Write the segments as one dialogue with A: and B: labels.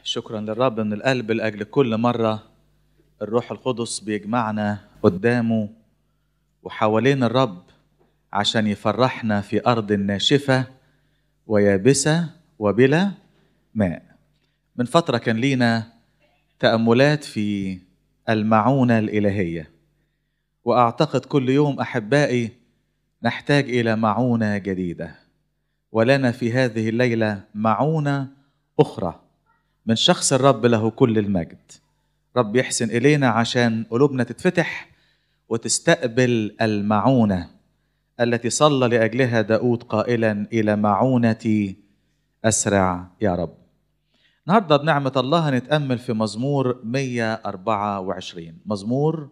A: شكرا للرب من القلب لاجل كل مره الروح القدس بيجمعنا قدامه وحوالين الرب عشان يفرحنا في ارض ناشفه ويابسه وبلا ماء من فتره كان لينا تاملات في المعونه الالهيه واعتقد كل يوم احبائي نحتاج الى معونه جديده ولنا في هذه الليله معونه اخرى من شخص الرب له كل المجد رب يحسن الينا عشان قلوبنا تتفتح وتستقبل المعونه التي صلى لاجلها داود قائلا الى معونتي اسرع يا رب النهارده بنعمه الله هنتامل في مزمور 124 مزمور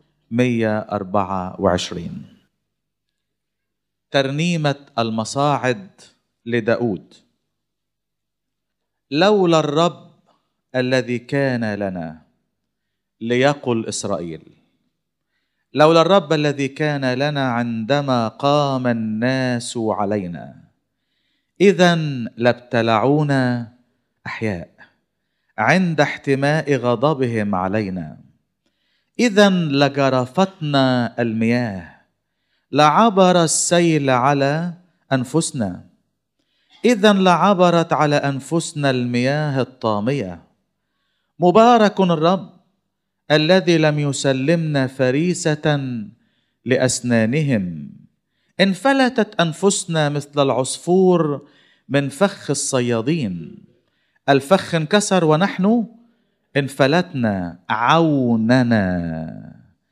A: 124 ترنيمه المصاعد لداود لولا الرب الذي كان لنا ليقل اسرائيل لولا الرب الذي كان لنا عندما قام الناس علينا اذا لابتلعونا احياء عند احتماء غضبهم علينا اذا لجرفتنا المياه لعبر السيل على انفسنا اذا لعبرت على انفسنا المياه الطاميه مبارك الرب الذي لم يسلمنا فريسه لاسنانهم انفلتت انفسنا مثل العصفور من فخ الصيادين الفخ انكسر ونحن انفلتنا عوننا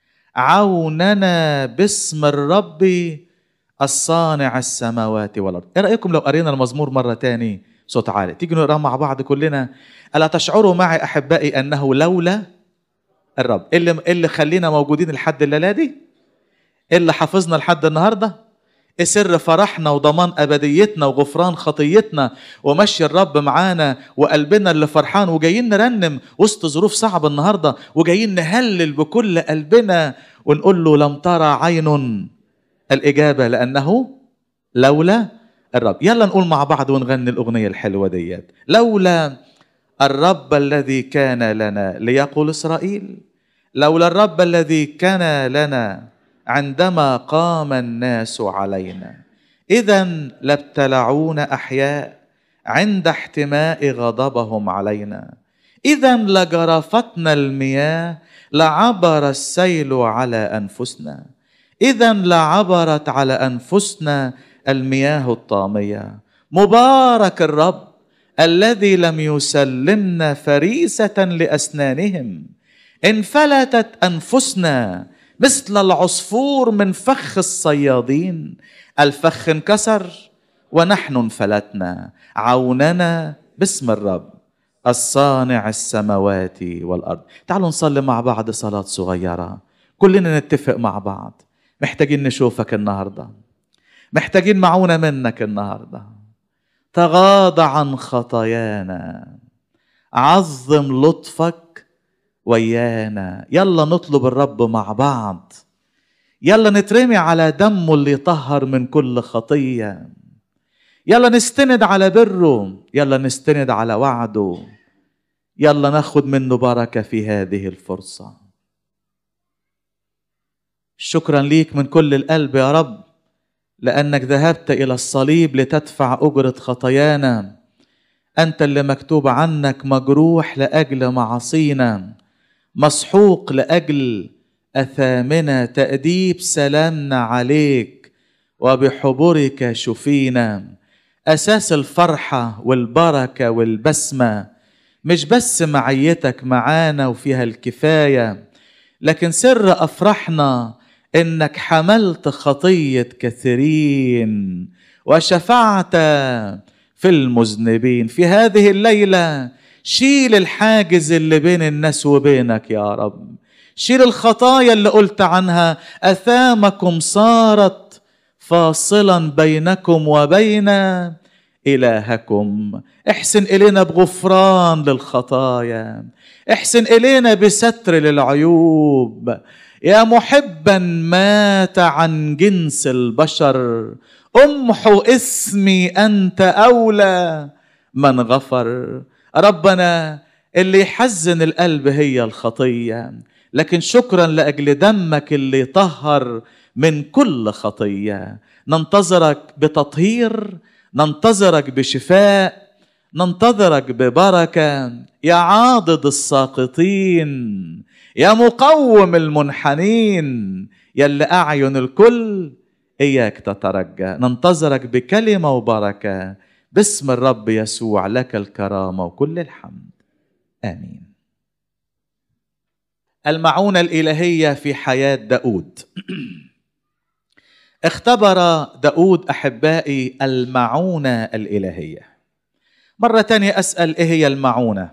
A: عوننا باسم الرب الصانع السماوات والارض ايه رايكم لو قرينا المزمور مره تاني صوت عالي تيجي نقراه مع بعض كلنا الا تشعروا معي احبائي انه لولا الرب اللي اللي خلينا موجودين لحد الليله دي اللي حافظنا لحد النهارده ايه سر فرحنا وضمان ابديتنا وغفران خطيتنا ومشي الرب معانا وقلبنا اللي فرحان وجايين نرنم وسط ظروف صعبه النهارده وجايين نهلل بكل قلبنا ونقول له لم ترى عين الاجابه لانه لولا الرب يلا نقول مع بعض ونغني الاغنيه الحلوه ديت لولا الرب الذي كان لنا ليقول اسرائيل لولا الرب الذي كان لنا عندما قام الناس علينا اذا لابتلعونا احياء عند احتماء غضبهم علينا اذا لجرفتنا المياه لعبر السيل على انفسنا اذا لعبرت على انفسنا المياه الطاميه مبارك الرب الذي لم يسلمنا فريسه لاسنانهم انفلتت انفسنا مثل العصفور من فخ الصيادين الفخ انكسر ونحن انفلتنا عوننا باسم الرب الصانع السماوات والارض تعالوا نصلي مع بعض صلاه صغيره كلنا نتفق مع بعض محتاجين نشوفك النهارده محتاجين معونه منك النهارده تغاضى عن خطايانا عظم لطفك ويانا يلا نطلب الرب مع بعض يلا نترمي على دمه اللي يطهر من كل خطيه يلا نستند على بره يلا نستند على وعده يلا ناخد منه بركه في هذه الفرصه شكرا ليك من كل القلب يا رب لانك ذهبت الى الصليب لتدفع اجره خطايانا انت اللي مكتوب عنك مجروح لاجل معاصينا مسحوق لاجل اثامنا تاديب سلامنا عليك وبحبرك شفينا اساس الفرحه والبركه والبسمه مش بس معيتك معانا وفيها الكفايه لكن سر افرحنا انك حملت خطيه كثيرين وشفعت في المذنبين في هذه الليله شيل الحاجز اللي بين الناس وبينك يا رب شيل الخطايا اللي قلت عنها اثامكم صارت فاصلا بينكم وبين الهكم احسن الينا بغفران للخطايا احسن الينا بستر للعيوب يا محبا مات عن جنس البشر امحو اسمي انت اولى من غفر ربنا اللي يحزن القلب هي الخطية لكن شكرا لأجل دمك اللي طهر من كل خطية ننتظرك بتطهير ننتظرك بشفاء ننتظرك ببركة يا عاضد الساقطين يا مقوم المنحنين يا اللي أعين الكل إياك تترجى ننتظرك بكلمة وبركة باسم الرب يسوع لك الكرامة وكل الحمد آمين المعونة الإلهية في حياة داود اختبر داود أحبائي المعونة الإلهية مرة تانية أسأل إيه هي المعونة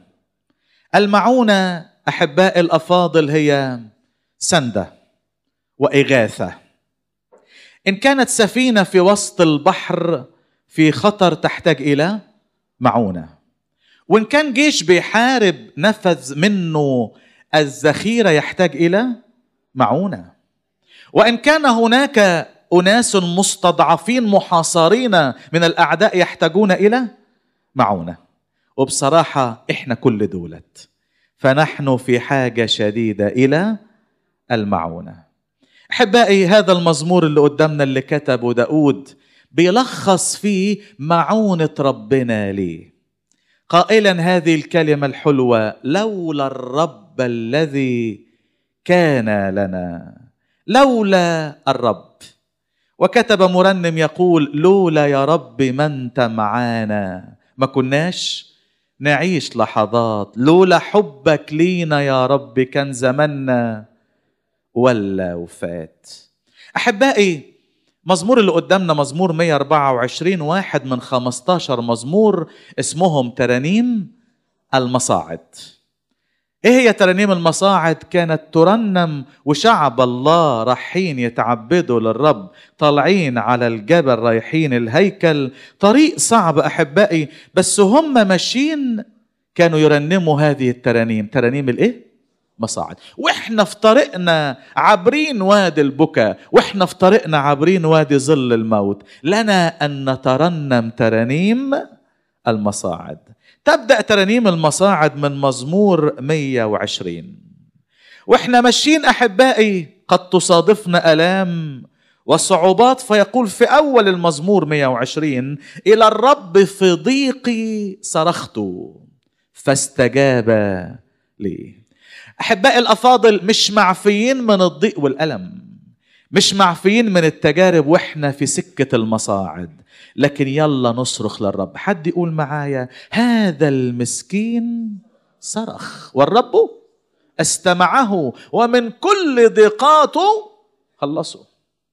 A: المعونة أحبائي الأفاضل هي سندة وإغاثة إن كانت سفينة في وسط البحر في خطر تحتاج إلى معونة وإن كان جيش بيحارب نفذ منه الذخيرة يحتاج إلى معونة وإن كان هناك أناس مستضعفين محاصرين من الأعداء يحتاجون إلى معونة وبصراحة إحنا كل دولت فنحن في حاجة شديدة إلى المعونة أحبائي هذا المزمور اللي قدامنا اللي كتبه داود بيلخص فيه معونة ربنا ليه قائلا هذه الكلمة الحلوة لولا الرب الذي كان لنا لولا الرب وكتب مرنم يقول لولا يا رب ما انت معانا ما كناش نعيش لحظات لولا حبك لينا يا رب كان زماننا ولا وفات احبائي مزمور اللي قدامنا مزمور 124 واحد من 15 مزمور اسمهم ترانيم المصاعد ايه هي ترانيم المصاعد كانت ترنم وشعب الله رايحين يتعبدوا للرب طالعين على الجبل رايحين الهيكل طريق صعب احبائي بس هم ماشيين كانوا يرنموا هذه الترانيم ترانيم الايه مصاعد واحنا في طريقنا عابرين وادي البكا واحنا في طريقنا عابرين وادي ظل الموت لنا ان نترنم ترانيم المصاعد تبدأ ترانيم المصاعد من مزمور 120 واحنا ماشيين احبائي قد تصادفنا الام وصعوبات فيقول في اول المزمور 120 الى الرب في ضيقي صرخت فاستجاب لي احبائي الافاضل مش معفيين من الضيق والالم مش معفيين من التجارب واحنا في سكه المصاعد لكن يلا نصرخ للرب حد يقول معايا هذا المسكين صرخ والرب استمعه ومن كل ضيقاته خلصوا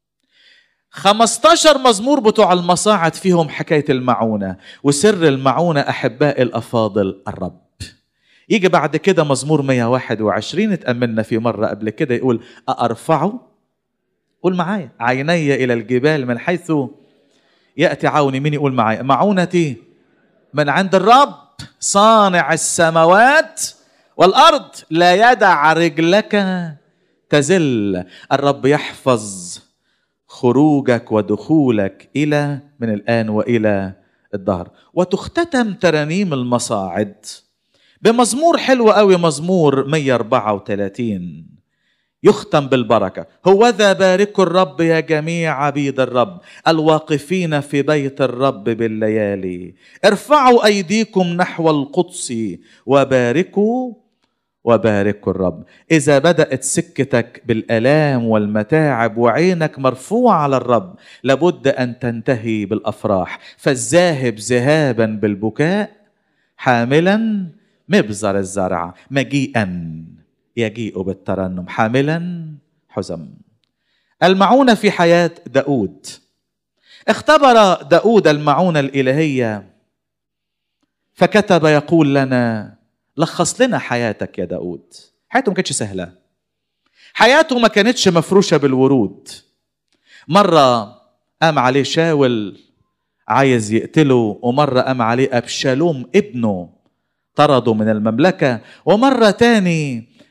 A: 15 مزمور بتوع المصاعد فيهم حكاية المعونة وسر المعونة أحباء الأفاضل الرب يجي بعد كده مزمور 121 اتأملنا في مرة قبل كده يقول أأرفعه قول معايا عيني إلى الجبال من حيث يأتي عوني مين يقول معايا معونتي من عند الرب صانع السماوات والأرض لا يدع رجلك تزل الرب يحفظ خروجك ودخولك إلى من الآن وإلى الدهر وتختتم ترانيم المصاعد بمزمور حلو قوي مزمور 134 يختم بالبركة هوذا باركوا الرب يا جميع عبيد الرب الواقفين في بيت الرب بالليالي ارفعوا أيديكم نحو القدس وباركوا وباركوا الرب إذا بدأت سكتك بالآلام والمتاعب وعينك مرفوعة على الرب لابد أن تنتهي بالأفراح فالذاهب ذهابا بالبكاء حاملا مبزر الزرع مجيئا يجيء بالترنم حاملا حزم المعونة في حياة داود اختبر داود المعونة الإلهية فكتب يقول لنا لخص لنا حياتك يا داود حياته ما كانتش سهلة حياته ما كانتش مفروشة بالورود مرة قام عليه شاول عايز يقتله ومرة قام عليه أبشالوم ابنه طرده من المملكة ومرة تاني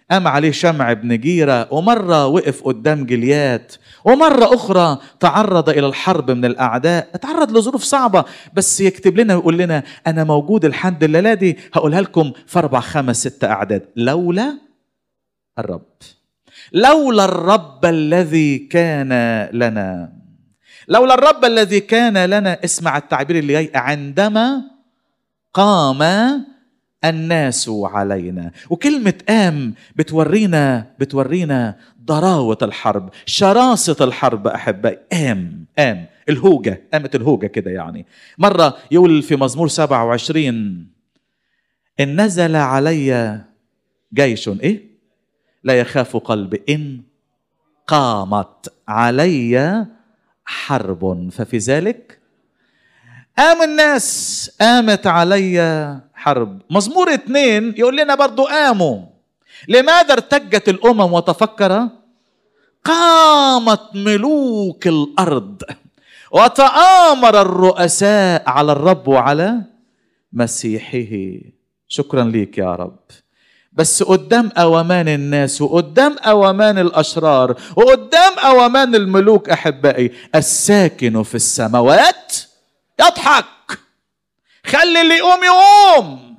A: قام عليه شمع بن جيرة ومرة وقف قدام جليات ومرة أخرى تعرض إلى الحرب من الأعداء تعرض لظروف صعبة بس يكتب لنا ويقول لنا أنا موجود لحد الليلة دي هقولها لكم في أربع خمس ست أعداد لولا الرب لولا الرب الذي كان لنا لولا الرب الذي كان لنا اسمع التعبير اللي جاي عندما قام الناس علينا وكلمة قام بتورينا بتورينا ضراوة الحرب شراسة الحرب أحبائي قام قام الهوجة قامت الهوجة كده يعني مرة يقول في مزمور 27 إن نزل علي جيش إيه لا يخاف قلبي إن قامت علي حرب ففي ذلك قام الناس قامت علي حرب مزمور اتنين يقول لنا برضو قاموا لماذا ارتجت الامم وتفكر قامت ملوك الارض وتآمر الرؤساء على الرب وعلى مسيحه شكرا ليك يا رب بس قدام أوامان الناس وقدام أوامان الأشرار وقدام أوامان الملوك أحبائي الساكن في السماوات يضحك خلي اللي يقوم يقوم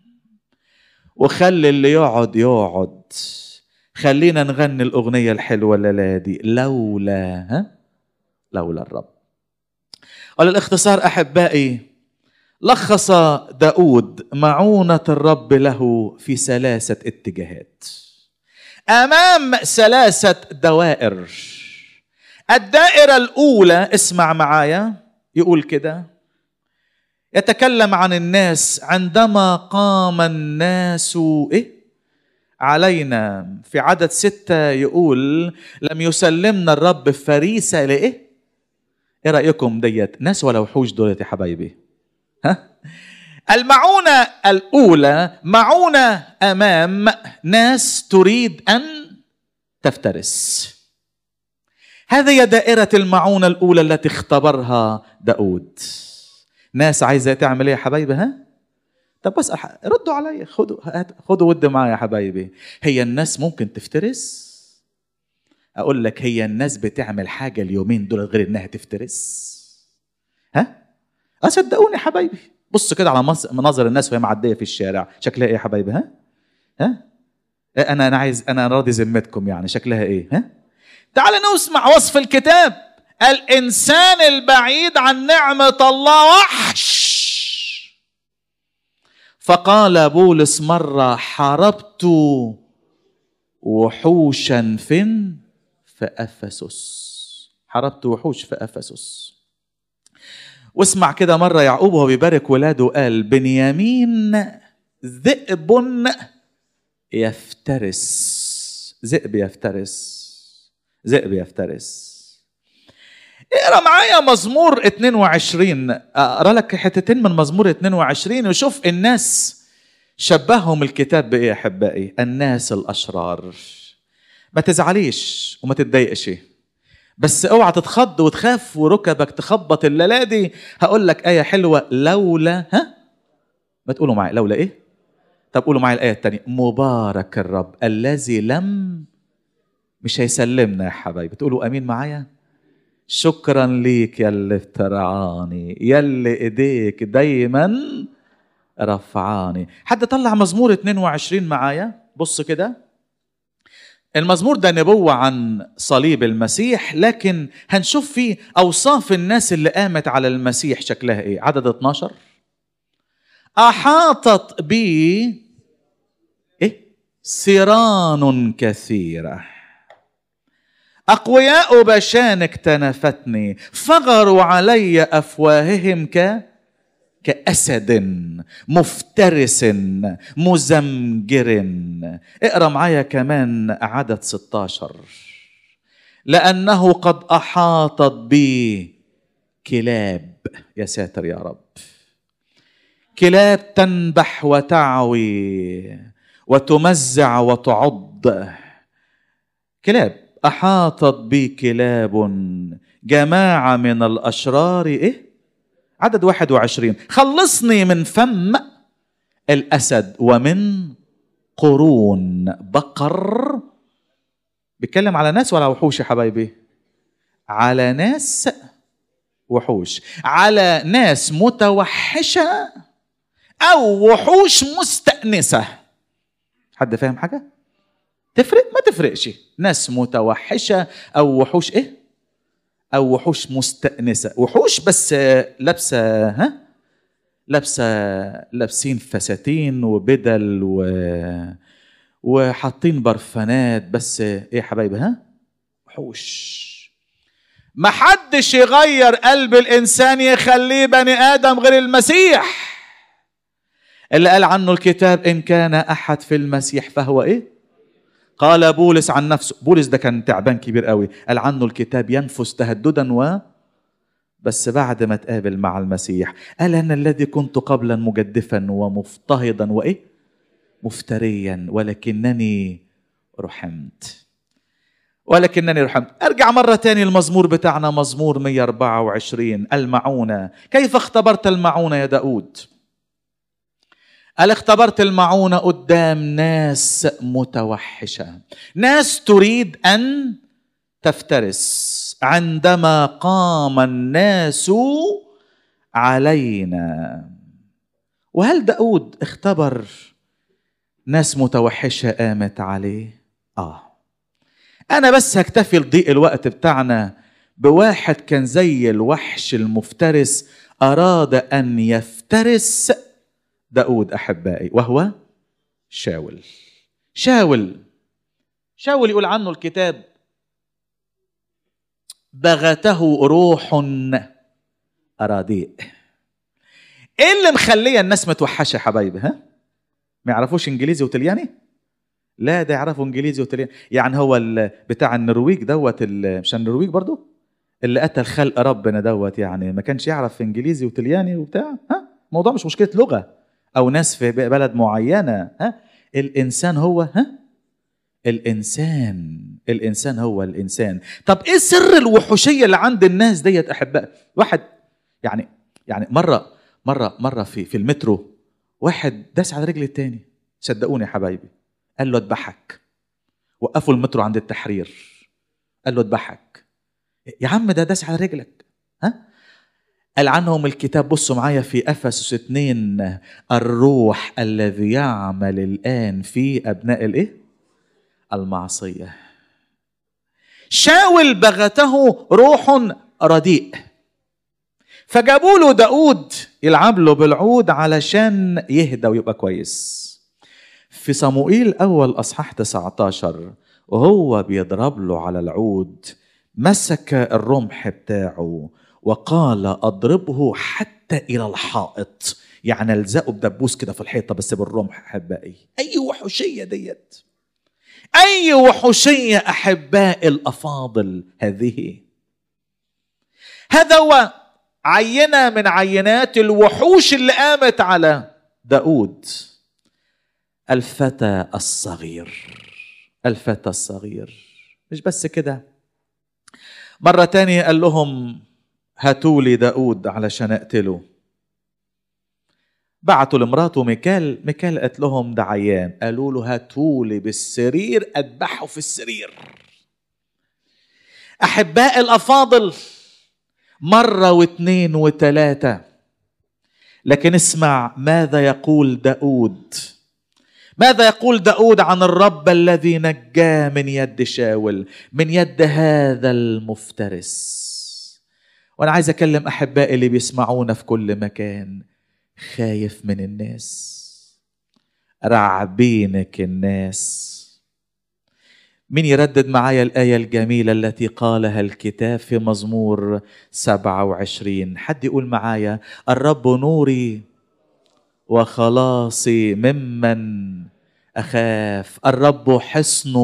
A: وخلي اللي يقعد يقعد خلينا نغني الأغنية الحلوة الليلة دي لولا ها لولا الرب على الاختصار أحبائي لخص داود معونة الرب له في ثلاثة اتجاهات أمام ثلاثة دوائر الدائرة الأولى اسمع معايا يقول كده يتكلم عن الناس عندما قام الناس إيه؟ علينا في عدد ستة يقول لم يسلمنا الرب فريسة لإيه؟ إيه رأيكم ديت ناس ولا وحوش دولت يا حبايبي؟ ها؟ المعونة الأولى معونة أمام ناس تريد أن تفترس هذه دائرة المعونة الأولى التي اختبرها داود ناس عايزة تعمل ايه يا حبايبي ها؟ طب بس ردوا علي خدوا خدوا ود معايا يا حبايبي هي الناس ممكن تفترس؟ أقول لك هي الناس بتعمل حاجة اليومين دول غير إنها تفترس؟ ها؟ أصدقوني يا حبايبي بص كده على مناظر الناس وهي معديه في الشارع شكلها ايه يا حبايبي ها ها انا انا عايز انا راضي ذمتكم يعني شكلها ايه ها تعال نسمع وصف الكتاب الانسان البعيد عن نعمه الله وحش فقال بولس مره حاربت وحوشا فين في افسس حاربت وحوش في افسس واسمع كده مرة يعقوب وهو بيبارك ولاده قال بنيامين ذئب يفترس ذئب يفترس ذئب يفترس اقرا معايا مزمور 22 اقرا لك حتتين من مزمور 22 وشوف الناس شبههم الكتاب بايه يا احبائي الناس الاشرار ما تزعليش وما تتضايقش بس اوعى تتخض وتخاف وركبك تخبط الليله دي هقول لك ايه حلوه لولا ها ما تقولوا معايا لولا ايه طب قولوا معايا الايه الثانيه مبارك الرب الذي لم مش هيسلمنا يا حبايبي تقولوا امين معايا شكرا ليك يا اللي بترعاني يا اللي ايديك دايما رفعاني حد طلع مزمور 22 معايا بص كده المزمور ده نبوة عن صليب المسيح لكن هنشوف فيه أوصاف الناس اللي قامت على المسيح شكلها إيه عدد 12 أحاطت بي إيه سيران كثيرة أقوياء بشان اكتنفتني فغروا علي أفواههم ك كأسد مفترس مزمجر اقرا معايا كمان عدد 16 لأنه قد أحاطت بي كلاب يا ساتر يا رب كلاب تنبح وتعوي وتمزع وتعض كلاب أحاطت بي كلاب جماعة من الأشرار إيه عدد 21 خلصني من فم الأسد ومن قرون بقر بيتكلم على ناس ولا وحوش يا حبايبي على ناس وحوش على ناس متوحشة أو وحوش مستأنسة حد فاهم حاجة؟ تفرق ما تفرقش ناس متوحشة أو وحوش إيه؟ أو وحوش مستأنسة وحوش بس لابسة ها؟ لابسة لابسين فساتين وبدل و وحاطين برفانات بس ايه يا حبايبي ها؟ وحوش ما حدش يغير قلب الانسان يخليه بني ادم غير المسيح اللي قال عنه الكتاب ان كان احد في المسيح فهو ايه قال بولس عن نفسه بولس ده كان تعبان كبير قوي قال عنه الكتاب ينفس تهددا و بس بعد ما تقابل مع المسيح قال انا الذي كنت قبلا مجدفا ومضطهدا وايه مفتريا ولكنني رحمت ولكنني رحمت أرجع مرة تاني المزمور بتاعنا مزمور 124 المعونة كيف اختبرت المعونة يا داود قال اختبرت المعونة قدام ناس متوحشة ناس تريد أن تفترس عندما قام الناس علينا وهل داود اختبر ناس متوحشة قامت عليه آه أنا بس هكتفي لضيق الوقت بتاعنا بواحد كان زي الوحش المفترس أراد أن يفترس داود أحبائي وهو شاول شاول شاول يقول عنه الكتاب بغته روح أراديء ايه اللي مخليه الناس متوحشه حبايبي ها ما يعرفوش انجليزي وطلياني لا ده يعرفوا انجليزي وطلياني يعني هو بتاع النرويج دوت مش النرويج برضو اللي قتل خلق ربنا دوت يعني ما كانش يعرف انجليزي وطلياني وبتاع ها الموضوع مش مشكله لغه او ناس في بلد معينه ها الانسان هو ها الانسان الانسان هو الانسان طب ايه سر الوحوشيه اللي عند الناس ديت احباء واحد يعني يعني مره مره مره في في المترو واحد داس على رجل التاني صدقوني يا حبايبي قال له اذبحك وقفوا المترو عند التحرير قال له اذبحك يا عم ده داس على رجلك ها قال عنهم الكتاب بصوا معايا في افسس اتنين الروح الذي يعمل الان في ابناء الايه المعصيه شاول بغته روح رديء فجابوا له داود يلعب له بالعود علشان يهدى ويبقى كويس في صموئيل أول أصحاح 19 وهو بيضرب له على العود مسك الرمح بتاعه وقال اضربه حتى الى الحائط يعني الزقه بدبوس كده في الحيطه بس بالرمح احبائي اي وحوشيه ديت اي وحوشيه احباء الافاضل هذه هذا هو عينه من عينات الوحوش اللي قامت على داود الفتى الصغير الفتى الصغير مش بس كده مرة تانية قال لهم هاتوا لي داود علشان اقتله بعتوا لمراته ميكال ميكال قالت لهم ده عيان قالوا له هاتوا لي بالسرير اذبحه في السرير احباء الافاضل مره واثنين وثلاثه لكن اسمع ماذا يقول داود ماذا يقول داود عن الرب الذي نجاه من يد شاول من يد هذا المفترس وانا عايز اكلم احبائي اللي بيسمعونا في كل مكان خايف من الناس رعبينك الناس مين يردد معايا الآية الجميلة التي قالها الكتاب في مزمور 27 حد يقول معايا الرب نوري وخلاصي ممن أخاف الرب حصن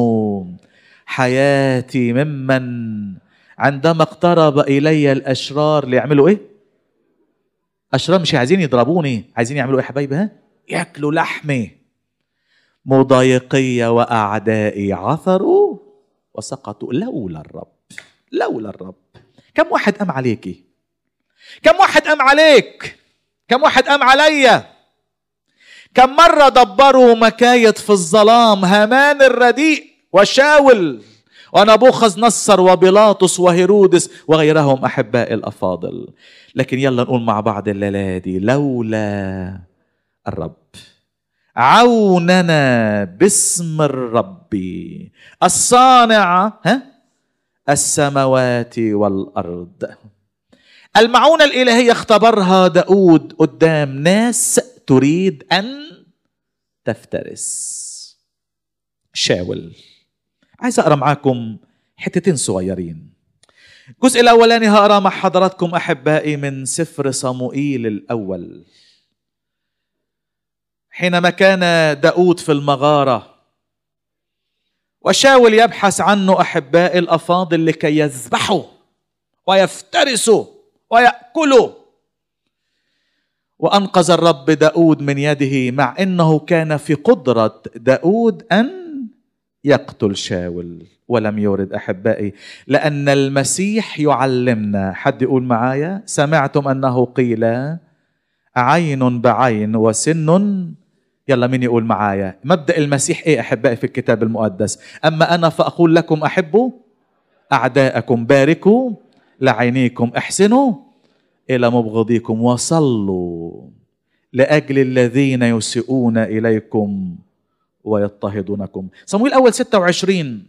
A: حياتي ممن عندما اقترب إلي الأشرار ليعملوا إيه؟ أشرار مش عايزين يضربوني عايزين يعملوا إيه يا حبايبي ها؟ ياكلوا لحمي مضايقي وأعدائي عثروا وسقطوا لولا الرب لولا الرب كم واحد قام عليكي كم واحد قام عليك كم واحد قام عليا كم مرة دبروا مكايد في الظلام هامان الرديء وشاول ونبوخذ نصر وبيلاطس وهيرودس وغيرهم أحباء الأفاضل لكن يلا نقول مع بعض الليلة دي لولا الرب عوننا باسم الرب الصانع ها السماوات والأرض المعونة الإلهية اختبرها داود قدام ناس تريد أن تفترس شاول عايز أقرأ معاكم حتتين صغيرين الجزء الأولاني هقرأ مع حضراتكم أحبائي من سفر صموئيل الأول حينما كان داود في المغارة وشاول يبحث عنه أحبائي الأفاضل لكي يذبحوا ويفترسوا ويأكلوا وأنقذ الرب داود من يده مع أنه كان في قدرة داود أن يقتل شاول ولم يورد أحبائي لأن المسيح يعلمنا حد يقول معايا سمعتم أنه قيل عين بعين وسن يلا مين يقول معايا مبدأ المسيح ايه احبائي في الكتاب المقدس اما انا فاقول لكم احبوا اعداءكم باركوا لعينيكم احسنوا الى مبغضيكم وصلوا لاجل الذين يسيئون اليكم ويضطهدونكم صمويل الاول 26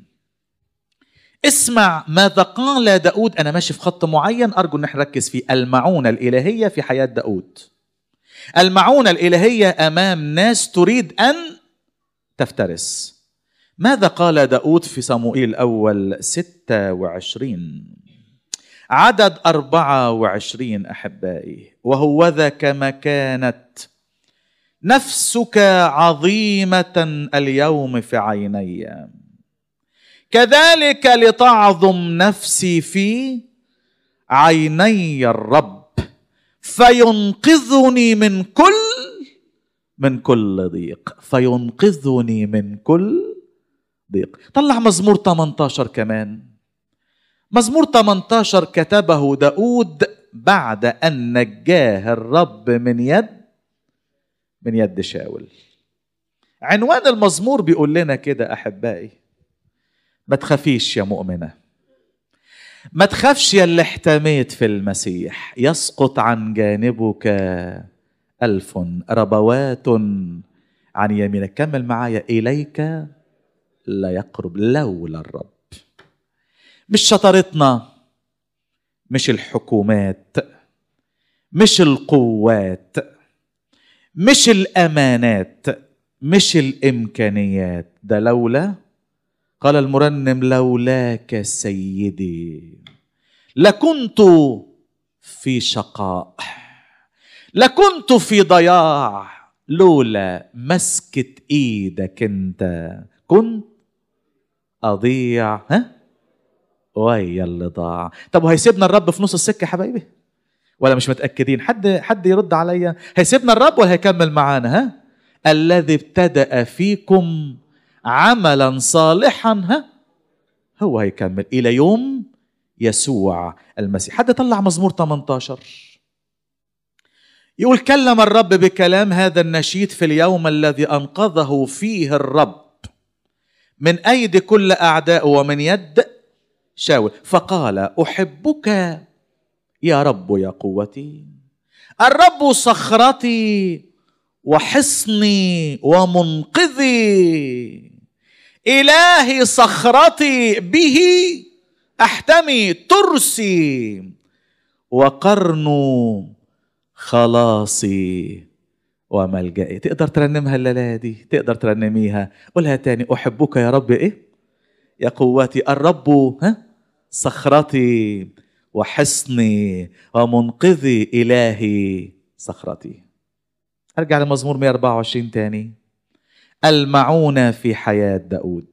A: اسمع ماذا قال داود انا ماشي في خط معين ارجو ان احنا نركز فيه المعونه الالهيه في حياه داود المعونة الإلهية أمام ناس تريد أن تفترس ماذا قال داود في صموئيل الأول ستة وعشرين عدد أربعة وعشرين أحبائي وهوذا كما كانت نفسك عظيمة اليوم في عيني كذلك لتعظم نفسي في عيني الرب فينقذني من كل من كل ضيق فينقذني من كل ضيق طلع مزمور 18 كمان مزمور 18 كتبه داود بعد أن نجاه الرب من يد من يد شاول عنوان المزمور بيقول لنا كده أحبائي ما تخافيش يا مؤمنه ما تخافش يا اللي احتميت في المسيح يسقط عن جانبك ألف ربوات عن يمينك كمل معايا إليك لا يقرب لولا الرب مش شطارتنا مش الحكومات مش القوات مش الامانات مش الامكانيات ده لولا قال المرنم لولاك سيدي لكنت في شقاء لكنت في ضياع لولا مسكة ايدك انت كنت اضيع ها ويا اللي ضاع طب وهيسيبنا الرب في نص السكه حبايبي ولا مش متاكدين حد حد يرد عليا هيسيبنا الرب ولا هيكمل معانا ها الذي ابتدأ فيكم عملا صالحا ها هو هيكمل الى يوم يسوع المسيح حد طلع مزمور 18 يقول كلم الرب بكلام هذا النشيد في اليوم الذي انقذه فيه الرب من ايدي كل اعداء ومن يد شاول فقال احبك يا رب يا قوتي الرب صخرتي وحصني ومنقذي إلهي صخرتي به أحتمي ترسي وقرن خلاصي وملجئي تقدر ترنمها الليلة دي تقدر ترنميها قولها تاني أحبك يا رب إيه يا قوتي الرب ها صخرتي وحصني ومنقذي إلهي صخرتي أرجع لمزمور 124 تاني المعونة في حياة داود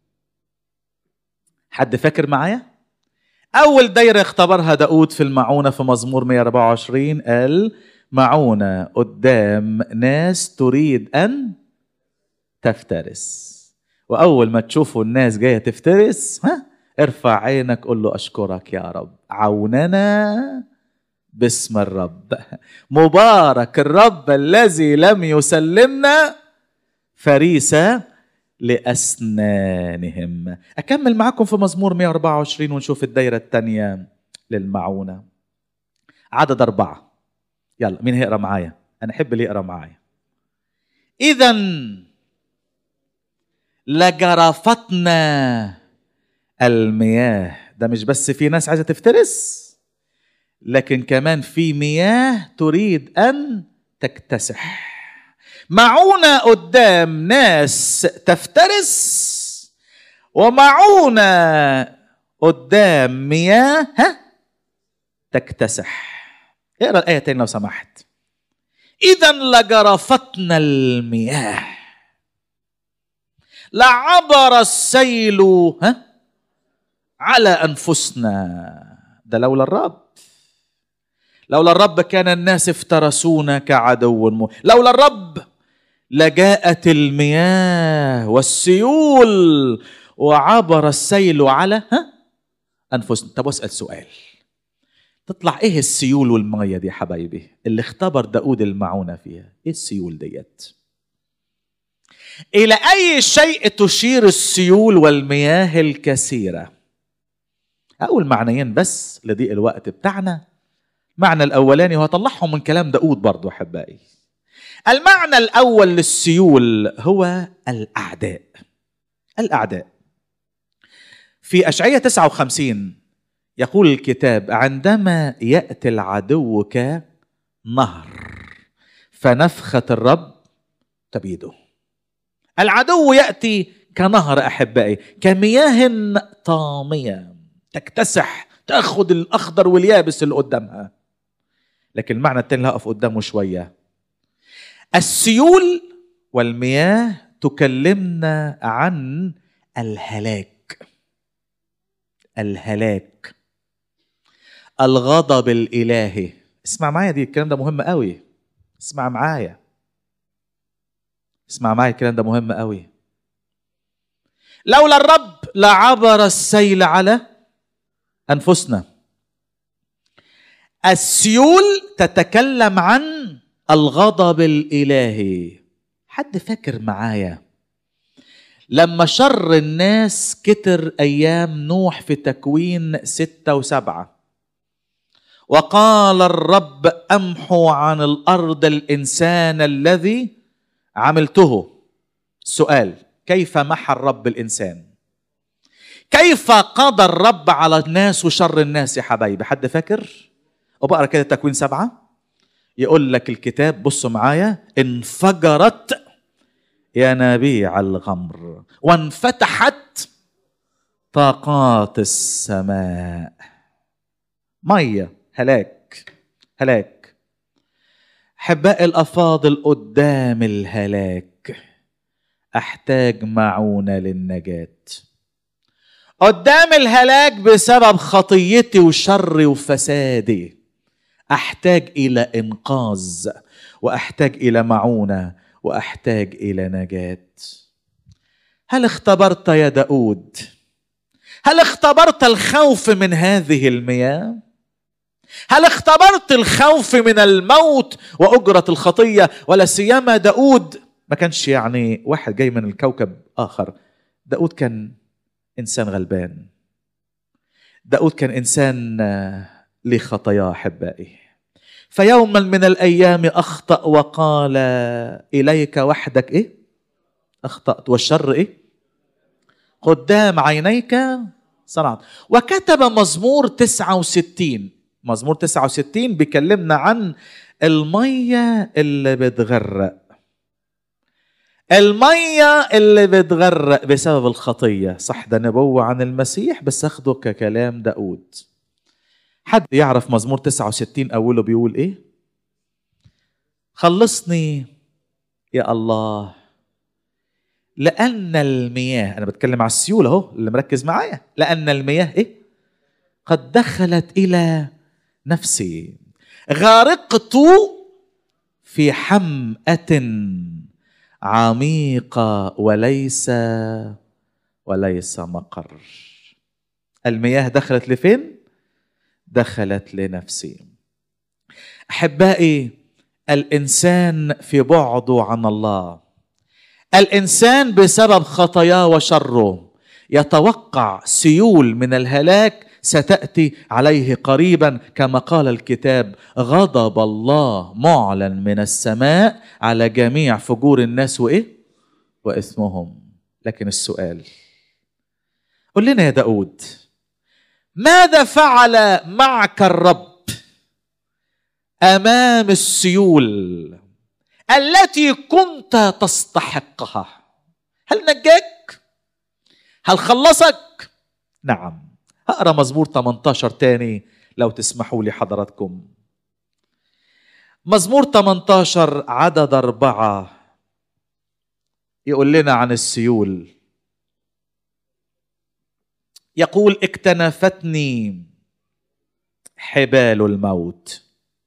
A: حد فاكر معايا؟ أول دايرة اختبرها داود في المعونة في مزمور 124 المعونة قدام ناس تريد أن تفترس وأول ما تشوفوا الناس جاية تفترس ها ارفع عينك قول له أشكرك يا رب عوننا باسم الرب مبارك الرب الذي لم يسلمنا فريسة لأسنانهم أكمل معكم في مزمور 124 ونشوف الدايرة الثانية للمعونة عدد أربعة يلا مين هيقرأ معايا أنا أحب اللي يقرأ معايا إذا لجرفتنا المياه ده مش بس في ناس عايزة تفترس لكن كمان في مياه تريد أن تكتسح معونة قدام ناس تفترس ومعونة قدام مياه ها تكتسح اقرا الآية تاني لو سمحت إذا لجرفتنا المياه لعبر السيل ها على أنفسنا ده لولا الرب لولا الرب كان الناس افترسونا كعدو مو لولا الرب لجاءت المياه والسيول وعبر السيل على ها انفسنا طب اسال سؤال تطلع ايه السيول والميه دي يا حبايبي اللي اختبر داود المعونه فيها ايه السيول ديت الى اي شيء تشير السيول والمياه الكثيره اول معنيين بس لضيق الوقت بتاعنا المعنى الاولاني وهطلعهم من كلام داود برضو احبائي المعنى الاول للسيول هو الاعداء الاعداء في اشعياء 59 يقول الكتاب عندما ياتي العدو كنهر فنفخه الرب تبيده العدو ياتي كنهر احبائي كمياه طاميه تكتسح تاخذ الاخضر واليابس اللي قدامها لكن المعنى التاني اللي هقف قدامه شويه السيول والمياه تكلمنا عن الهلاك الهلاك الغضب الالهي اسمع معايا دي الكلام ده مهم قوي اسمع معايا اسمع معايا الكلام ده مهم قوي لولا الرب لعبر السيل على انفسنا السيول تتكلم عن الغضب الالهي حد فاكر معايا لما شر الناس كتر ايام نوح في تكوين ستة وسبعة وقال الرب امحو عن الارض الانسان الذي عملته سؤال كيف محى الرب الانسان كيف قضى الرب على الناس وشر الناس يا حبايبي حد فاكر وبقرا كده تكوين سبعة يقول لك الكتاب بصوا معايا انفجرت ينابيع الغمر وانفتحت طاقات السماء ميه هلاك هلاك احبائي الافاضل قدام الهلاك احتاج معونه للنجاه قدام الهلاك بسبب خطيتي وشري وفسادي احتاج الى انقاذ واحتاج الى معونه واحتاج الى نجاه هل اختبرت يا داود هل اختبرت الخوف من هذه المياه هل اختبرت الخوف من الموت واجره الخطيه ولا سيما داود ما كانش يعني واحد جاي من الكوكب اخر داود كان انسان غلبان داود كان انسان ليه خطاياه احبائي فيوما من الايام اخطا وقال اليك وحدك ايه اخطات والشر ايه قدام عينيك صنعت وكتب مزمور 69 مزمور 69 بيكلمنا عن الميه اللي بتغرق المية اللي بتغرق بسبب الخطية صح ده نبوة عن المسيح بس اخده ككلام داود حد يعرف مزمور 69 أوله بيقول إيه خلصني يا الله لأن المياه أنا بتكلم على السيول أهو اللي مركز معايا لأن المياه إيه قد دخلت إلى نفسي غرقت في حمأة عميقة وليس وليس مقر المياه دخلت لفين؟ دخلت لنفسي احبائي الانسان في بعده عن الله الانسان بسبب خطاياه وشره يتوقع سيول من الهلاك ستاتي عليه قريبا كما قال الكتاب غضب الله معلن من السماء على جميع فجور الناس وايه واثمهم لكن السؤال قل لنا يا داود ماذا فعل معك الرب امام السيول التي كنت تستحقها هل نجاك هل خلصك نعم هقرا مزمور 18 تاني لو تسمحوا لي حضراتكم مزمور 18 عدد أربعة يقول لنا عن السيول يقول اكتنفتني حبال الموت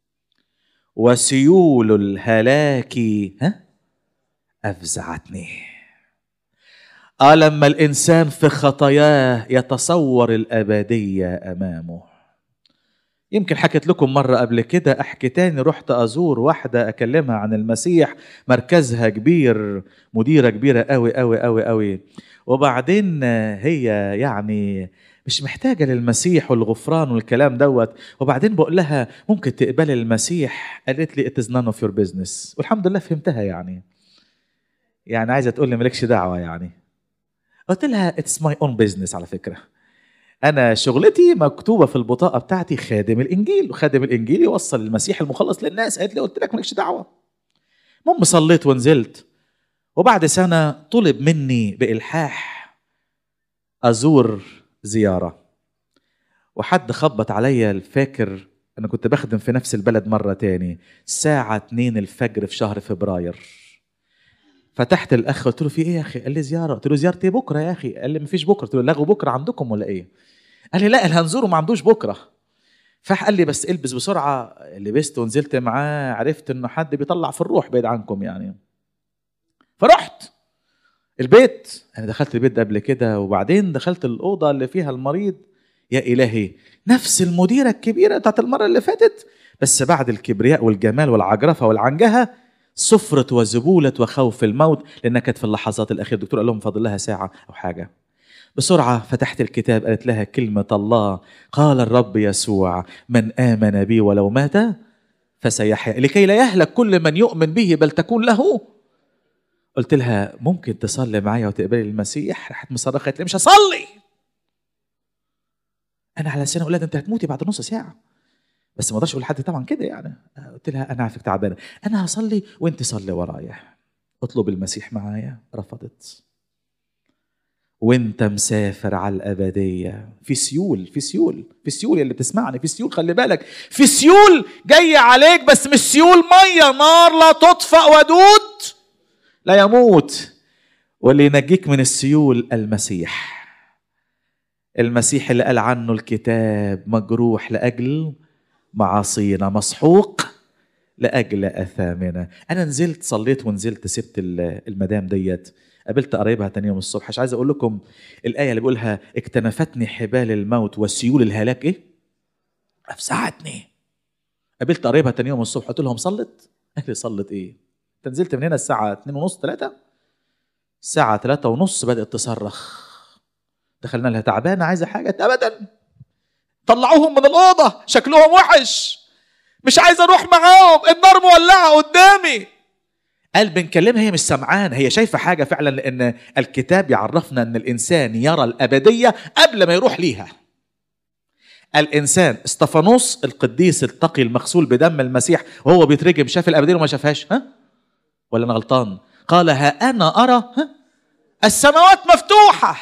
A: وسيول الهلاك ها افزعتني اه لما الانسان في خطاياه يتصور الابديه امامه يمكن حكيت لكم مرة قبل كده أحكي تاني رحت أزور واحدة أكلمها عن المسيح مركزها كبير مديرة كبيرة قوي قوي قوي قوي وبعدين هي يعني مش محتاجة للمسيح والغفران والكلام دوت وبعدين بقول لها ممكن تقبلي المسيح قالت لي it is none of your business والحمد لله فهمتها يعني يعني عايزة تقول لي مالكش دعوة يعني قلت لها it's my own business على فكرة أنا شغلتي مكتوبة في البطاقة بتاعتي خادم الإنجيل وخادم الإنجيل يوصل المسيح المخلص للناس قالت لي قلت لك مالكش دعوة المهم صليت ونزلت وبعد سنة طلب مني بإلحاح أزور زيارة وحد خبط عليا الفاكر أنا كنت بخدم في نفس البلد مرة تاني الساعة 2 الفجر في شهر فبراير فتحت الأخ قلت له في إيه يا أخي؟ قال لي زيارة قلت له زيارتي بكرة يا أخي قال لي مفيش بكرة قلت له لغوا بكرة عندكم ولا إيه؟ قال لي لا اللي هنزوره ما عندوش بكرة فراح قال لي بس البس بسرعة لبست ونزلت معاه عرفت إنه حد بيطلع في الروح بعيد عنكم يعني فرحت البيت انا دخلت البيت ده قبل كده وبعدين دخلت الاوضه اللي فيها المريض يا الهي نفس المديره الكبيره بتاعت المره اللي فاتت بس بعد الكبرياء والجمال والعجرفه والعنجهه سفرة وزبولة وخوف الموت لأنها كانت في اللحظات الأخيرة الدكتور قال لهم فاضل لها ساعة أو حاجة بسرعة فتحت الكتاب قالت لها كلمة الله قال الرب يسوع من آمن بي ولو مات فسيحيا لكي لا يهلك كل من يؤمن به بل تكون له قلت لها ممكن تصلي معايا وتقبلي المسيح راحت مصرخه قالت لي مش هصلي انا على سنه اولاد انت هتموتي بعد نص ساعه بس ما اقدرش اقول لحد طبعا كده يعني قلت لها انا عارفك تعبانه انا هصلي وانت صلي ورايا اطلب المسيح معايا رفضت وانت مسافر على الابديه في سيول في سيول في سيول اللي بتسمعني في سيول خلي بالك في سيول جايه عليك بس مش سيول ميه نار لا تطفأ ودود لا يموت واللي ينجيك من السيول المسيح المسيح اللي قال عنه الكتاب مجروح لاجل معاصينا مسحوق لاجل اثامنا انا نزلت صليت ونزلت سبت المدام ديت قابلت قرايبها تاني يوم الصبح مش عايز اقول لكم الايه اللي بيقولها اكتنفتني حبال الموت وسيول الهلاك ايه افزعتني قابلت قرايبها تاني يوم الصبح قلت لهم صلت قال لي صلت ايه انت نزلت من هنا الساعه 2 ونص 3 الساعه 3 ونص بدات تصرخ دخلنا لها تعبانه عايزه حاجه ابدا طلعوهم من الاوضه شكلهم وحش مش عايز اروح معاهم النار مولعه قدامي قال بنكلمها هي مش سمعان هي شايفه حاجه فعلا لان الكتاب يعرفنا ان الانسان يرى الابديه قبل ما يروح ليها الانسان استفانوس القديس التقي المغسول بدم المسيح وهو بيترجم شاف الابديه وما شافهاش ها ولا انا غلطان قال ها انا ارى ها السماوات مفتوحه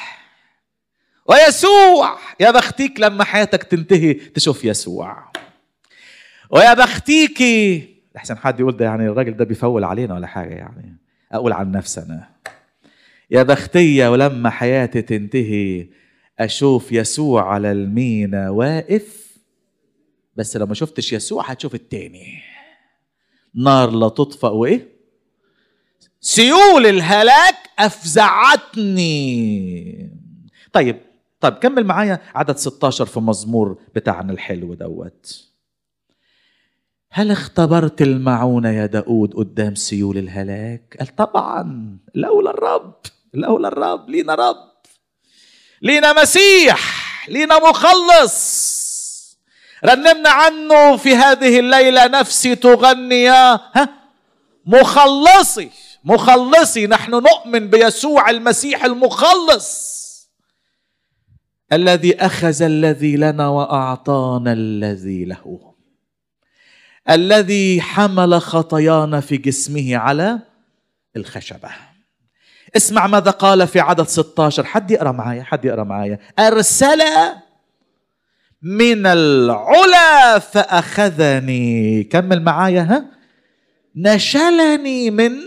A: ويسوع يا بختيك لما حياتك تنتهي تشوف يسوع ويا بختيكي احسن حد يقول ده يعني الراجل ده بيفول علينا ولا حاجه يعني اقول عن نفسي انا يا بختية ولما حياتي تنتهي اشوف يسوع على المينا واقف بس لو ما شفتش يسوع هتشوف التاني نار لا تطفأ وايه سيول الهلاك افزعتني طيب طيب كمل معايا عدد 16 في مزمور بتاعنا الحلو دوت هل اختبرت المعونة يا داود قدام سيول الهلاك قال طبعا لولا الرب لولا الرب لينا رب لينا مسيح لينا مخلص رنمنا عنه في هذه الليلة نفسي تغني يا ها مخلصي مخلصي نحن نؤمن بيسوع المسيح المخلص الذي اخذ الذي لنا واعطانا الذي له الذي حمل خطايانا في جسمه على الخشبه اسمع ماذا قال في عدد 16 حد يقرا معايا حد يقرا معايا ارسل من العلا فاخذني كمل معايا ها نشلني من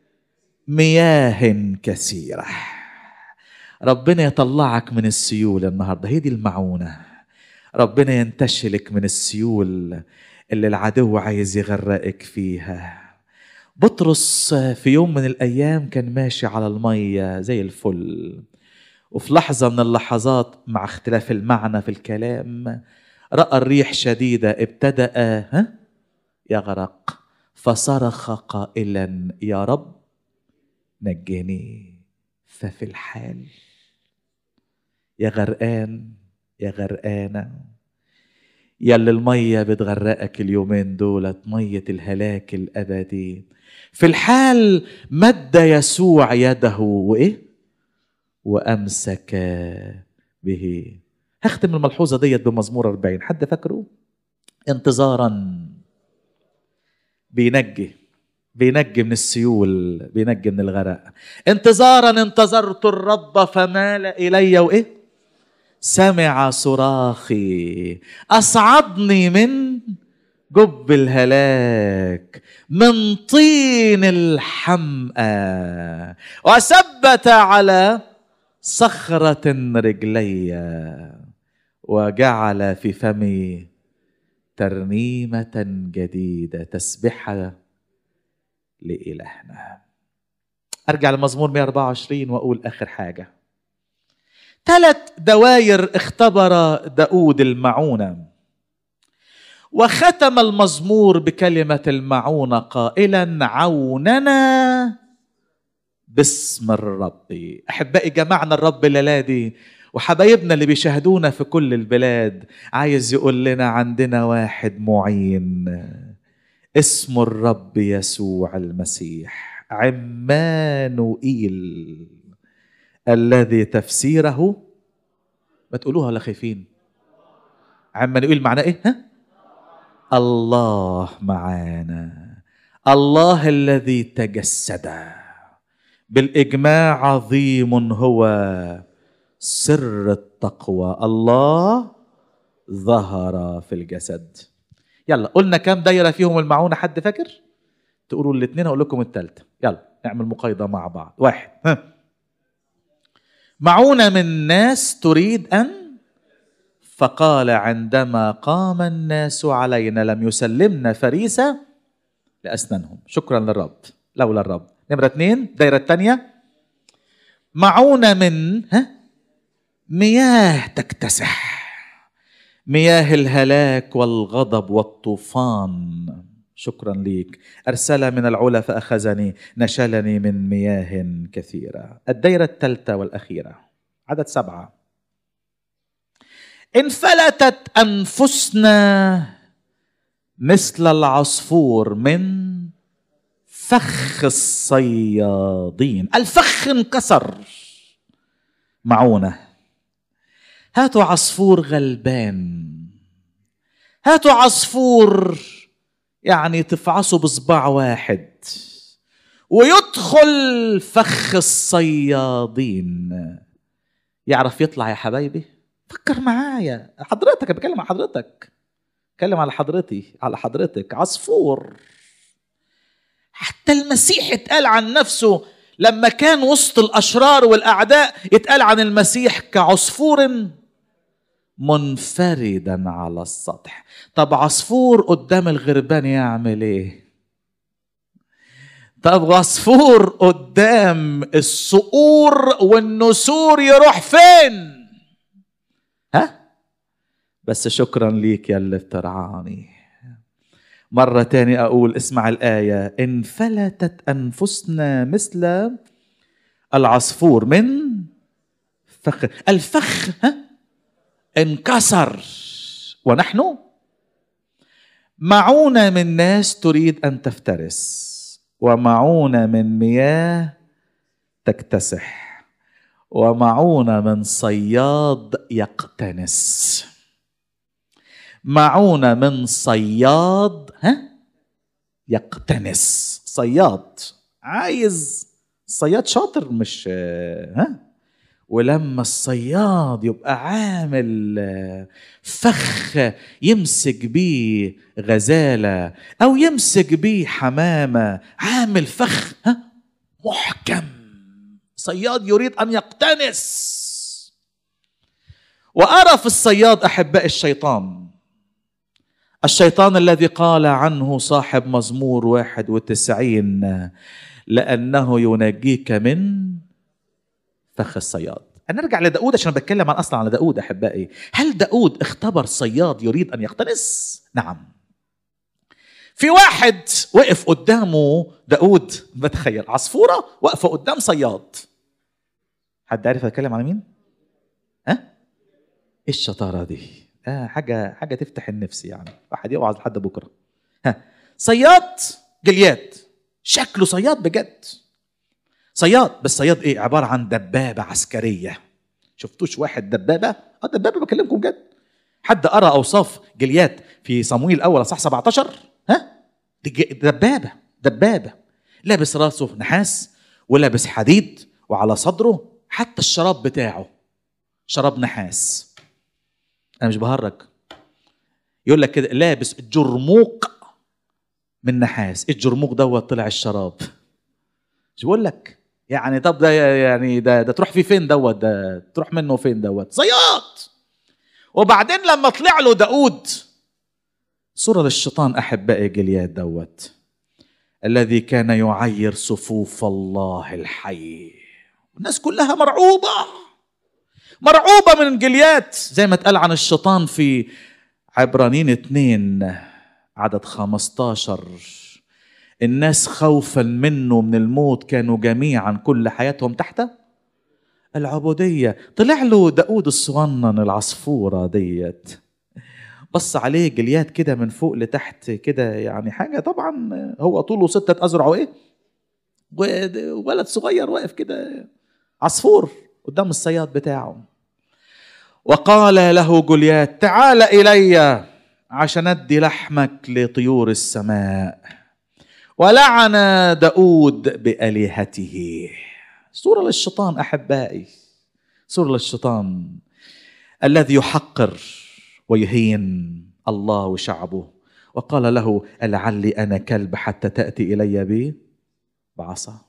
A: مياه كثيره ربنا يطلعك من السيول النهارده هي دي المعونه ربنا ينتشلك من السيول اللي العدو عايز يغرقك فيها بطرس في يوم من الايام كان ماشي على الميه زي الفل وفي لحظه من اللحظات مع اختلاف المعنى في الكلام راى الريح شديده ابتدا ها يغرق فصرخ قائلا يا رب نجني ففي الحال يا غرقان يا غرقانة يا اللي المية بتغرقك اليومين دولت مية الهلاك الأبدي في الحال مد يسوع يده وإيه وأمسك به هختم الملحوظة ديت بمزمور 40 حد فاكره انتظارا بينجي بينجي من السيول بينجي من الغرق انتظارا انتظرت الرب فمال الي وايه سمع صراخي اصعدني من جب الهلاك من طين الحمأة وثبت على صخرة رجلي وجعل في فمي ترنيمة جديدة تسبحة لإلهنا أرجع لمزمور 124 وأقول آخر حاجة ثلاث دواير اختبر داود المعونة وختم المزمور بكلمة المعونة قائلا عوننا باسم الرب أحبائي جمعنا الرب الليلة دي وحبايبنا اللي بيشاهدونا في كل البلاد عايز يقول لنا عندنا واحد معين اسم الرب يسوع المسيح عمانوئيل الذي تفسيره ما تقولوها ولا خايفين عمانوئيل معناه ايه ها الله معانا الله الذي تجسد بالاجماع عظيم هو سر التقوى الله ظهر في الجسد يلا قلنا كام دايره فيهم المعونه حد فاكر تقولوا الاثنين اقول لكم الثالثه يلا نعمل مقايضه مع بعض واحد ها. معونه من ناس تريد ان فقال عندما قام الناس علينا لم يسلمنا فريسه لاسنانهم شكرا للرب لولا الرب نمره اثنين الدايره الثانيه معونه من ها مياه تكتسح مياه الهلاك والغضب والطوفان شكرا ليك أرسل من العلا فأخذني نشلني من مياه كثيرة الديرة الثالثة والأخيرة عدد سبعة انفلتت أنفسنا مثل العصفور من فخ الصيادين الفخ انكسر معونه هاتوا عصفور غلبان هاتوا عصفور يعني تفعصه بصباع واحد ويدخل فخ الصيادين يعرف يطلع يا حبايبي فكر معايا حضرتك بتكلم على حضرتك بتكلم على حضرتي على حضرتك عصفور حتى المسيح اتقال عن نفسه لما كان وسط الاشرار والاعداء يتقال عن المسيح كعصفور منفردا على السطح طب عصفور قدام الغربان يعمل ايه طب عصفور قدام الصقور والنسور يروح فين ها بس شكرا ليك يا اللي بترعاني مرة تاني أقول اسمع الآية انفلتت أنفسنا مثل العصفور من فخ الفخ ها انكسر ونحن معونة من ناس تريد أن تفترس ومعونة من مياه تكتسح ومعونة من صياد يقتنس معونة من صياد ها يقتنس صياد عايز صياد شاطر مش ها ولما الصياد يبقى عامل فخ يمسك بيه غزالة أو يمسك بيه حمامة عامل فخ ها محكم صياد يريد أن يقتنس وأرى في الصياد أحباء الشيطان الشيطان الذي قال عنه صاحب مزمور واحد وتسعين لأنه ينجيك من فخ الصياد أنا نرجع لداود عشان بتكلم عن أصلا على داود أحبائي هل داود اختبر صياد يريد أن يقتنس؟ نعم في واحد وقف قدامه داود بتخيل عصفورة واقفة قدام صياد حد عارف أتكلم على مين؟ ها؟ إيه الشطارة دي؟ آه حاجة حاجة تفتح النفس يعني واحد يوعظ لحد بكرة ها صياد جلياد شكله صياد بجد صياد بس صياد ايه عبارة عن دبابة عسكرية شفتوش واحد دبابة اه دبابة بكلمكم جد حد قرأ أوصاف جليات في صمويل الأول صح 17 ها دي دبابة دبابة لابس راسه نحاس ولابس حديد وعلى صدره حتى الشراب بتاعه شراب نحاس انا مش بهرج يقول لك كده لابس جرموق من نحاس الجرموق دوت طلع الشراب مش بقول لك يعني طب ده يعني ده ده تروح فيه فين دوت ده تروح منه فين دوت صياد وبعدين لما طلع له داود صورة للشيطان أحبائي جلياد دوت الذي كان يعير صفوف الله الحي الناس كلها مرعوبة مرعوبة من جليات زي ما اتقال عن الشيطان في عبرانيين اتنين عدد خمستاشر الناس خوفا منه من الموت كانوا جميعا كل حياتهم تحت العبودية طلع له داود الصغنن العصفورة ديت بص عليه جليات كده من فوق لتحت كده يعني حاجة طبعا هو طوله ستة أذرع وإيه وولد صغير واقف كده عصفور قدام الصياد بتاعه وقال له جوليات تعال إلي عشان أدي لحمك لطيور السماء ولعن داود بآلهته صورة للشيطان أحبائي صورة للشيطان الذي يحقر ويهين الله وشعبه وقال له ألعلي أنا كلب حتى تأتي إلي بي بعصا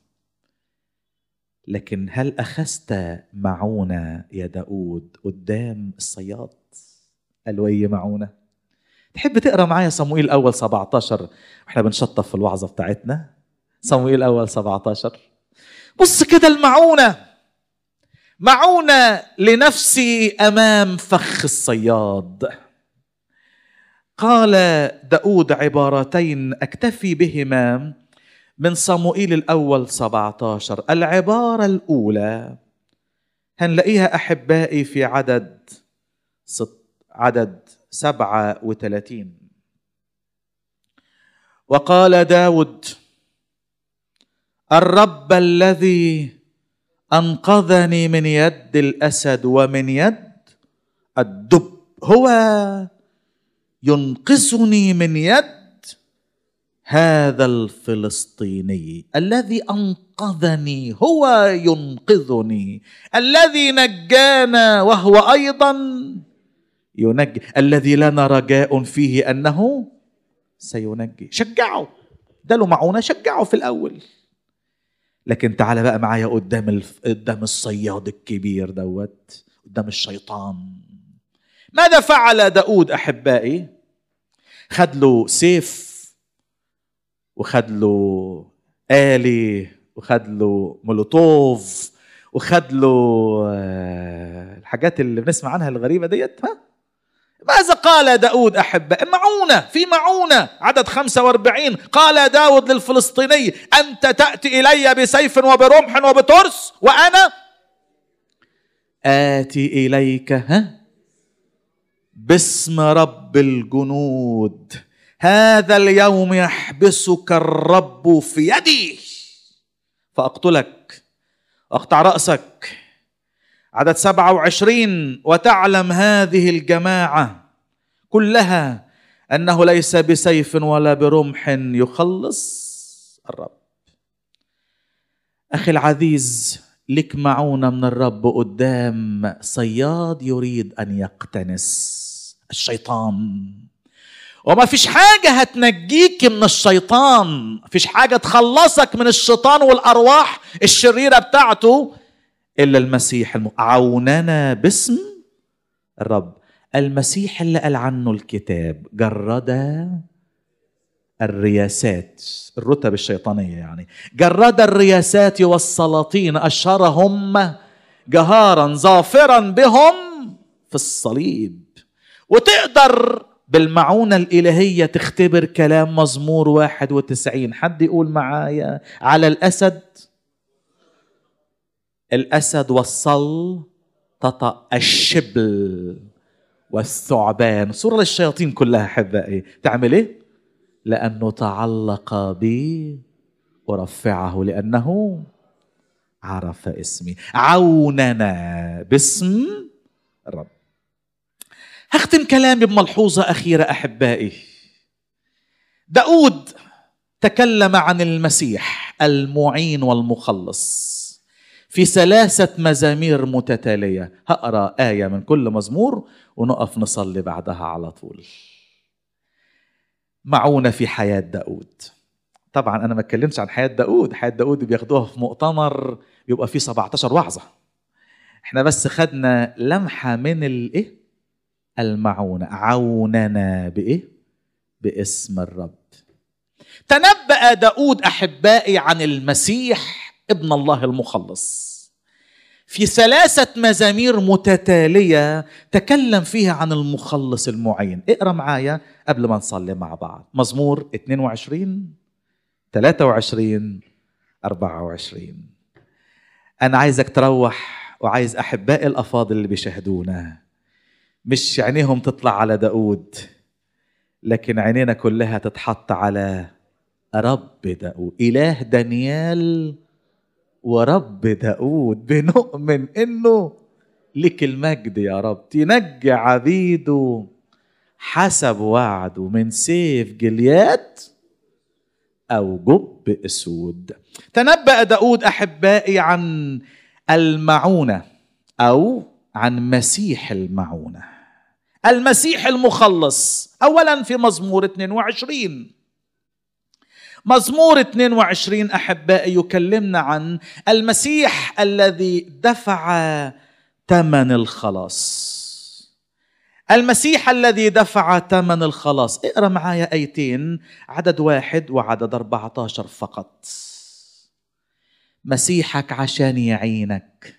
A: لكن هل أخذت معونة يا داود قدام الصياد قال وي معونة تحب تقرأ معايا صموئيل الأول 17 احنا بنشطف في الوعظة بتاعتنا صموئيل الأول 17 بص كده المعونة معونة لنفسي أمام فخ الصياد قال داود عبارتين أكتفي بهما من صموئيل الأول 17 العبارة الأولى هنلاقيها أحبائي في عدد ست عدد سبعة وثلاثين وقال داود الرب الذي أنقذني من يد الأسد ومن يد الدب هو ينقذني من يد هذا الفلسطيني الذي انقذني هو ينقذني الذي نجانا وهو ايضا ينجي الذي لنا رجاء فيه انه سينجي شجعه ده له معونه شجعه في الاول لكن تعال بقى معايا قدام الف... قدام الصياد الكبير دوت قدام الشيطان ماذا فعل داود احبائي خد له سيف وخد له آلي وخد له مولوتوف وخد له الحاجات اللي بنسمع عنها الغريبة ديت ها ماذا قال داود أحبة معونة في معونة عدد 45 قال داود للفلسطيني أنت تأتي إلي بسيف وبرمح وبترس وأنا آتي إليك ها باسم رب الجنود هذا اليوم يحبسك الرب في يدي فأقتلك أقطع رأسك عدد سبعة وعشرين وتعلم هذه الجماعة كلها أنه ليس بسيف ولا برمح يخلص الرب أخي العزيز لك معونة من الرب قدام صياد يريد أن يقتنس الشيطان وما فيش حاجة هتنجيك من الشيطان فيش حاجة تخلصك من الشيطان والأرواح الشريرة بتاعته إلا المسيح الم... عوننا باسم الرب المسيح اللي قال عنه الكتاب جرد الرياسات الرتب الشيطانية يعني جرد الرياسات والسلاطين أشهرهم جهارا ظافرا بهم في الصليب وتقدر بالمعونة الإلهية تختبر كلام مزمور واحد وتسعين حد يقول معايا على الأسد الأسد والصل تطأ الشبل والثعبان صورة للشياطين كلها أحبائي تعمل إيه؟ لأنه تعلق بي ورفعه لأنه عرف اسمي عوننا باسم الرب هختم كلامي بملحوظة أخيرة أحبائي داود تكلم عن المسيح المعين والمخلص في ثلاثة مزامير متتالية هقرأ آية من كل مزمور ونقف نصلي بعدها على طول معونة في حياة داود طبعا أنا ما اتكلمتش عن حياة داود حياة داود بياخدوها في مؤتمر بيبقى فيه 17 وعظة احنا بس خدنا لمحة من الايه المعونة عوننا بإيه باسم الرب تنبأ داود أحبائي عن المسيح ابن الله المخلص في ثلاثة مزامير متتالية تكلم فيها عن المخلص المعين اقرأ معايا قبل ما نصلي مع بعض مزمور 22 23 24 أنا عايزك تروح وعايز أحبائي الأفاضل اللي بيشاهدونا مش عينيهم تطلع على داود لكن عينينا كلها تتحط على رب داود إله دانيال ورب داود بنؤمن انه لك المجد يا رب تنجي عبيده حسب وعده من سيف جليات او جب اسود تنبأ داود احبائي عن المعونه او عن مسيح المعونه المسيح المخلص اولا في مزمور 22 مزمور 22 احبائي يكلمنا عن المسيح الذي دفع ثمن الخلاص المسيح الذي دفع ثمن الخلاص اقرا معايا ايتين عدد واحد وعدد 14 فقط مسيحك عشان يعينك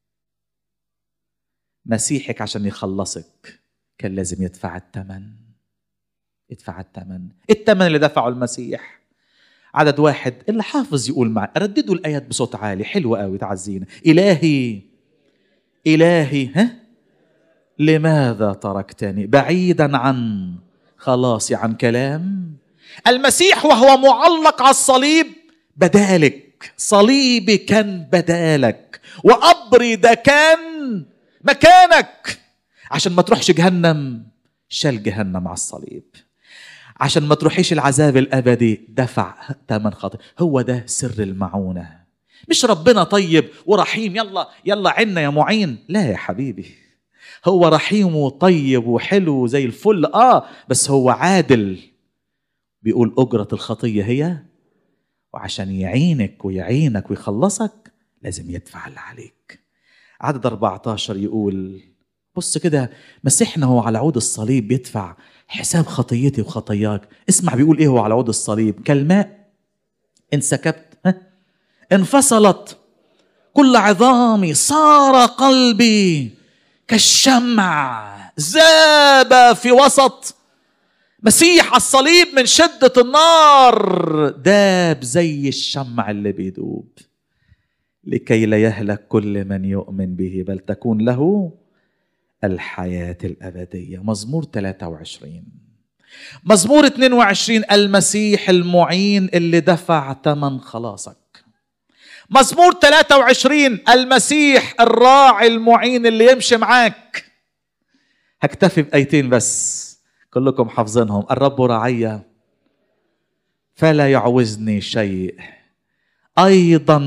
A: مسيحك عشان يخلصك كان لازم يدفع الثمن يدفع الثمن الثمن اللي دفعه المسيح عدد واحد اللي حافظ يقول معي رددوا الآيات بصوت عالي حلوة قوي تعزينا إلهي إلهي ها لماذا تركتني بعيدا عن خلاصي عن كلام المسيح وهو معلق على الصليب بدالك صليبي كان بدالك وقبري ده كان مكانك عشان ما تروحش جهنم شال جهنم على الصليب عشان ما تروحيش العذاب الابدي دفع ثمن خاطر هو ده سر المعونه مش ربنا طيب ورحيم يلا يلا عنا يا معين لا يا حبيبي هو رحيم وطيب وحلو زي الفل اه بس هو عادل بيقول اجره الخطيه هي وعشان يعينك ويعينك ويخلصك لازم يدفع اللي عليك عدد 14 يقول بص كده مسيحنا هو على عود الصليب بيدفع حساب خطيتي وخطاياك اسمع بيقول ايه هو على عود الصليب كالماء انسكبت ها؟ انفصلت كل عظامي صار قلبي كالشمع ذاب في وسط مسيح الصليب من شدة النار داب زي الشمع اللي بيدوب لكي لا يهلك كل من يؤمن به بل تكون له الحياة الأبدية مزمور 23 مزمور 22 المسيح المعين اللي دفع ثمن خلاصك مزمور 23 المسيح الراعي المعين اللي يمشي معاك هكتفي بآيتين بس كلكم حافظينهم الرب رعي فلا يعوزني شيء أيضا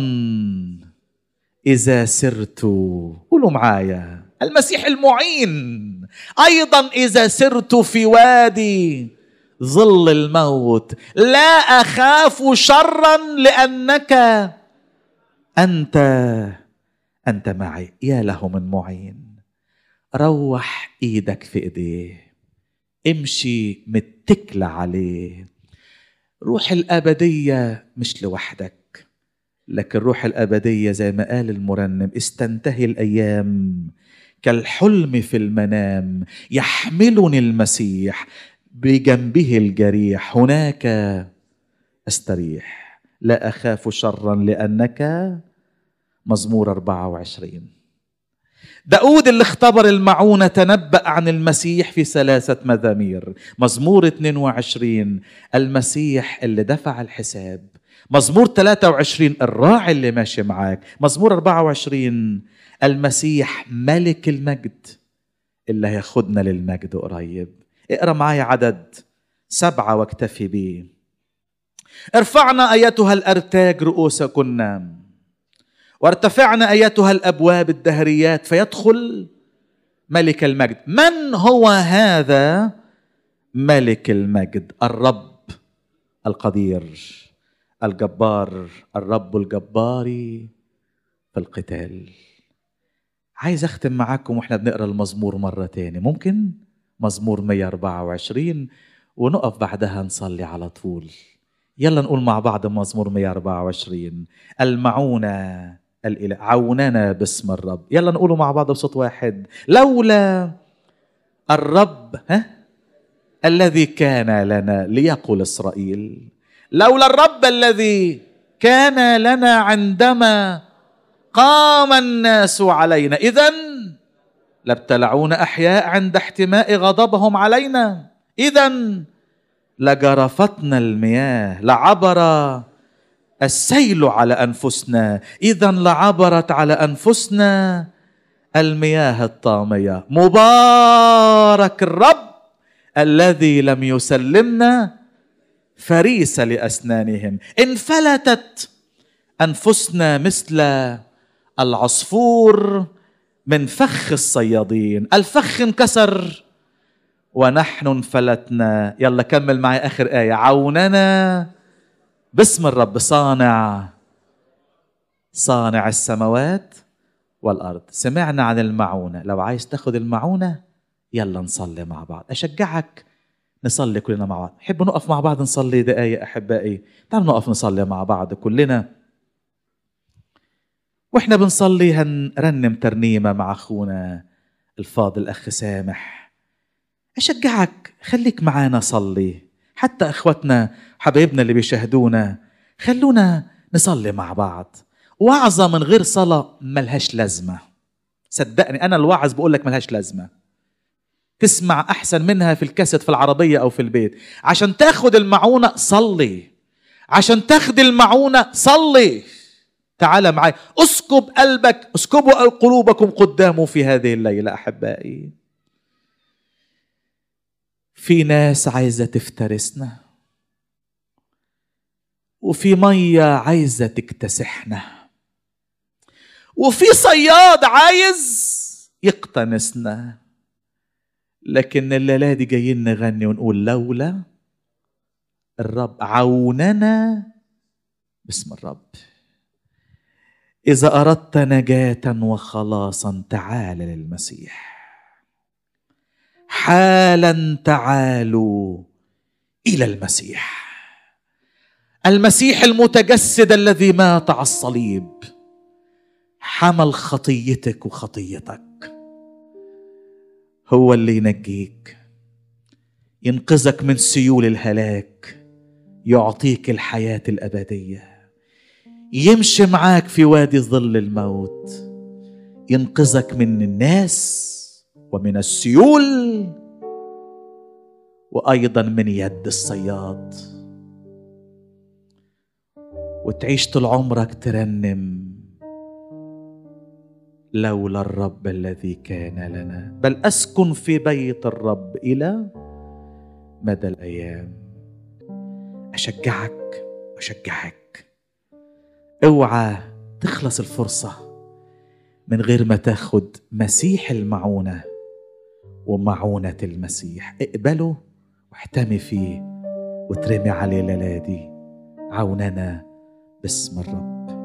A: إذا سرت قولوا معايا المسيح المعين أيضا إذا سرت في وادي ظل الموت لا أخاف شرا لأنك أنت أنت معي يا له من معين روح إيدك في إيديه امشي متكلة عليه روح الأبدية مش لوحدك لكن روح الأبدية زي ما قال المرنم استنتهي الأيام كالحلم في المنام يحملني المسيح بجنبه الجريح هناك استريح لا أخاف شرا لأنك مزمور 24 داود اللي اختبر المعونة تنبأ عن المسيح في ثلاثة مزامير مزمور 22 المسيح اللي دفع الحساب مزمور 23 الراعي اللي ماشي معاك مزمور 24 المسيح ملك المجد اللي هياخدنا للمجد قريب اقرا معايا عدد سبعة واكتفي بيه ارفعنا ايتها الارتاج رؤوسكن وارتفعنا ايتها الابواب الدهريات فيدخل ملك المجد من هو هذا ملك المجد الرب القدير الجبار الرب الجباري في القتال عايز اختم معاكم واحنا بنقرا المزمور مره تاني ممكن مزمور 124 ونقف بعدها نصلي على طول يلا نقول مع بعض مزمور 124 المعونة الإله عوننا باسم الرب يلا نقوله مع بعض بصوت واحد لولا الرب ها الذي كان لنا ليقول إسرائيل لولا الرب الذي كان لنا عندما قام الناس علينا إذا لابتلعونا أحياء عند احتماء غضبهم علينا إذا لجرفتنا المياه لعبر السيل على أنفسنا إذا لعبرت على أنفسنا المياه الطامية مبارك الرب الذي لم يسلمنا فريسة لأسنانهم انفلتت أنفسنا مثل العصفور من فخ الصيادين الفخ انكسر ونحن انفلتنا يلا كمل معي آخر آية عوننا باسم الرب صانع صانع السماوات والأرض سمعنا عن المعونة لو عايز تاخد المعونة يلا نصلي مع بعض أشجعك نصلي كلنا مع بعض حب نقف مع بعض نصلي دقايق أحبائي تعالوا نقف نصلي مع بعض كلنا واحنا بنصلي هنرنم ترنيمة مع أخونا الفاضل أخ سامح أشجعك خليك معانا صلي حتى إخوتنا حبايبنا اللي بيشاهدونا خلونا نصلي مع بعض وعظة من غير صلاة ملهاش لازمة صدقني أنا الوعظ بقول لك ملهاش لازمة تسمع أحسن منها في الكاسيت في العربية أو في البيت عشان تاخد المعونة صلي عشان تاخد المعونة صلي تعال معي اسكب قلبك اسكبوا قلوبكم قدامه في هذه الليلة أحبائي في ناس عايزة تفترسنا وفي مية عايزة تكتسحنا وفي صياد عايز يقتنسنا لكن الليلة دي جايين نغني ونقول لولا الرب عوننا باسم الرب إذا أردت نجاة وخلاصا تعال للمسيح حالا تعالوا إلى المسيح المسيح المتجسد الذي مات على الصليب حمل خطيتك وخطيتك هو اللي ينجيك ينقذك من سيول الهلاك يعطيك الحياه الابديه يمشي معاك في وادي ظل الموت ينقذك من الناس ومن السيول وايضا من يد الصياد وتعيش طول عمرك ترنم لولا الرب الذي كان لنا بل اسكن في بيت الرب الى مدى الايام اشجعك اشجعك اوعى تخلص الفرصه من غير ما تاخد مسيح المعونه ومعونه المسيح اقبله واحتمي فيه وترمي عليه الليله دي عوننا باسم الرب